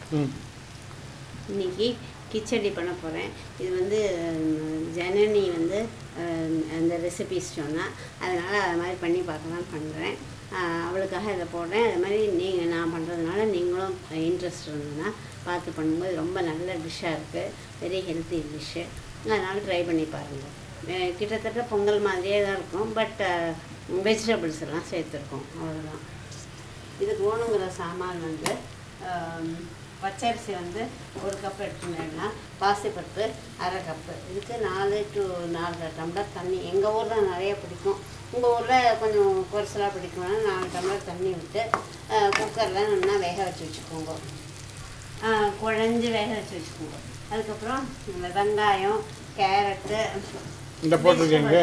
ம் இன்னைக்கு கிச்சடி பண்ண போகிறேன் இது வந்து ம், ஜனனி வந்து அஹ், அந்த ரெசிபிஸ் சொன்னால் அதனால் அது மாதிரி பண்ணி பார்க்கலாம் பண்ணுறேன் அவளுக்காக இதை போடுறேன் அது மாதிரி நீங்கள் நான் பண்ணுறதுனால நீங்களும் இன்ட்ரெஸ்ட் இருந்ததுன்னா பார்த்து பண்ணும்போது ரொம்ப நல்ல டிஷ்ஷாக இருக்குது வெரி ஹெல்த்தி டிஷ்ஷு அதனால் ட்ரை பண்ணி பாருங்கள் அஹ், கிட்டத்தட்ட பொங்கல் மாதிரியே தான் இருக்கும் பட் வெஜிடபிள்ஸ் எல்லாம் சேர்த்துருக்கோம் அவ்வளோதான் இதுக்கு வேணுங்கிற சாமான் வந்து ஆம், பச்சரிசி வந்து ஒரு கப் எடுத்துட்டேன்னா பாசிப்பருப்பு அரை கப்பு இதுக்கு நாலு டு நாலரை டம்ளர் தண்ணி எங்கள் ஊரில் நிறைய பிடிக்கும் உங்கள் ஊரில் கொஞ்சம் குறைச்சலாக பிடிக்கும்னா நாலு டம்ளர் தண்ணி விட்டு குக்கரில் நல்லா வேக வச்சு வச்சுக்கோங்க ஆ, குழஞ்சு வேக வச்சு வச்சுக்கோங்க அதுக்கப்புறம் இந்த வெங்காயம் கேரட்டு இந்த போட்டிருக்கீங்க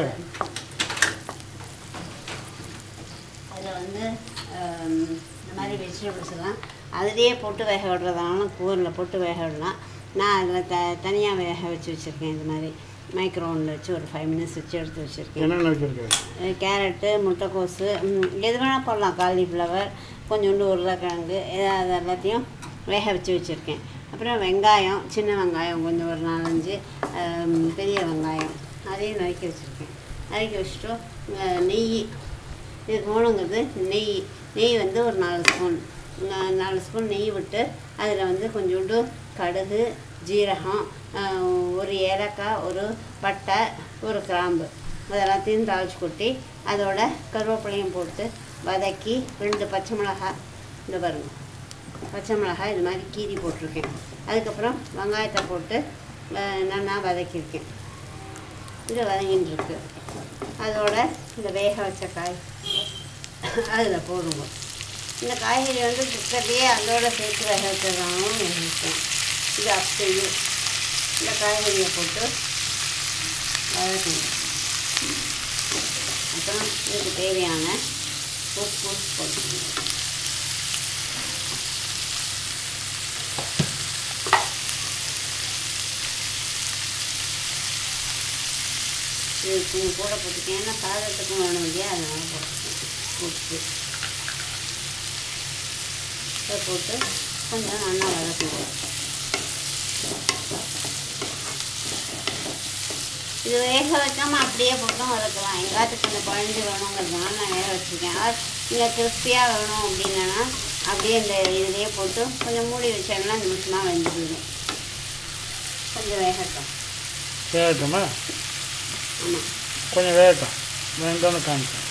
அதில் வந்து ஆம், இந்த மாதிரி வெஜிடபிள்ஸ் எல்லாம் அதிலேயே போட்டு வேக விடுறதுனாலும் கூரில் போட்டு வேக விடலாம் நான் அதில் த தனியாக வேக வச்சு வச்சுருக்கேன் இது மாதிரி மைக்ரோவனில் வச்சு ஒரு ஃபைவ் மினிட்ஸ் வச்சு எடுத்து வச்சுருக்கேன் என்னென்ன வச்சுருக்கேன் அஹ் கேரட்டு முட்டைக்கோஸு ம், எது வேணால் போடலாம் காலிஃப்ளவர் கொஞ்சோண்டு உருளைக்கிழங்கு இதை- அது எல்லாத்தையும் வேக வச்சு வச்சுருக்கேன் அப்புறம் வெங்காயம் சின்ன வெங்காயம் கொஞ்சம் ஒரு நாலஞ்சு ஆம், பெரிய வெங்காயம் அதையும் நறுக்கி வச்சுருக்கேன் நறுக்கி வச்சுட்டு அஹ், நெய் இதுக்கு வேணுங்கிறது நெய் நெய் வந்து ஒரு நாலு ஸ்பூன் நா- நாலு ஸ்பூன் நெய் விட்டு அதில் வந்து கொஞ்சோண்டு கடுகு ஜீரகம் ஆஹ், ஒரு ஏலக்காய் ஒரு பட்டை ஒரு கிராம்பு அது எல்லாத்தையும் தாளிச்சு கொட்டி அதோட கருவேப்பிலையும் போட்டு வதக்கி ரெண்டு பச்சை மிளகாய் இந்த பாருங்க பச்சை மிளகாய் இது மாதிரி கீரி போட்டிருக்கேன் அதுக்கப்புறம் வெங்காயத்தை போட்டு ஆஹ், நல்லா வதக்கியிருக்கேன் இது வதங்கின்னு இருக்கு அதோட இந்த வேக வச்ச காய் அதில் போடுவோம் இந்த காய்கறி வந்து குக்கர்லேயே அதோட சேர்த்து வேக வச்சதாகவும் வேக வைப்பேன் இது அப்படியே இந்த காய்கறியை போட்டு வதக்கணும் அப்புறம் இதுக்கு தேவையான உப்பு போட்டுக்கணும் இதுக்கு கூட போட்டுக்கேன் ஏன்னா சாதத்துக்கும் வேணும் இல்லையா அதனால போட்டுக்கேன் உப்பு இதை போட்டு கொஞ்சம் நல்லா வதக்குவோம் இது வேக வைக்காம அப்படியே போட்டும் வதக்கலாம் எங்காத்துக்கு கொஞ்சம் குழஞ்சி வேணுங்கிறதுனால நான் வேக வச்சுருக்கேன் இல்லை கிறிஸ்பியாக வேணும் அப்படின்னா அப்படியே இந்த இதுலேயே போட்டு கொஞ்சம் மூடி வச்சோம்னா நிமிஷமாக வெந்து போயிடும் கொஞ்சம் வேகட்டும் வேகட்டுமா ஆமாம் கொஞ்சம் வேகட்டும் வேண்டாம்னு காமிச்சேன்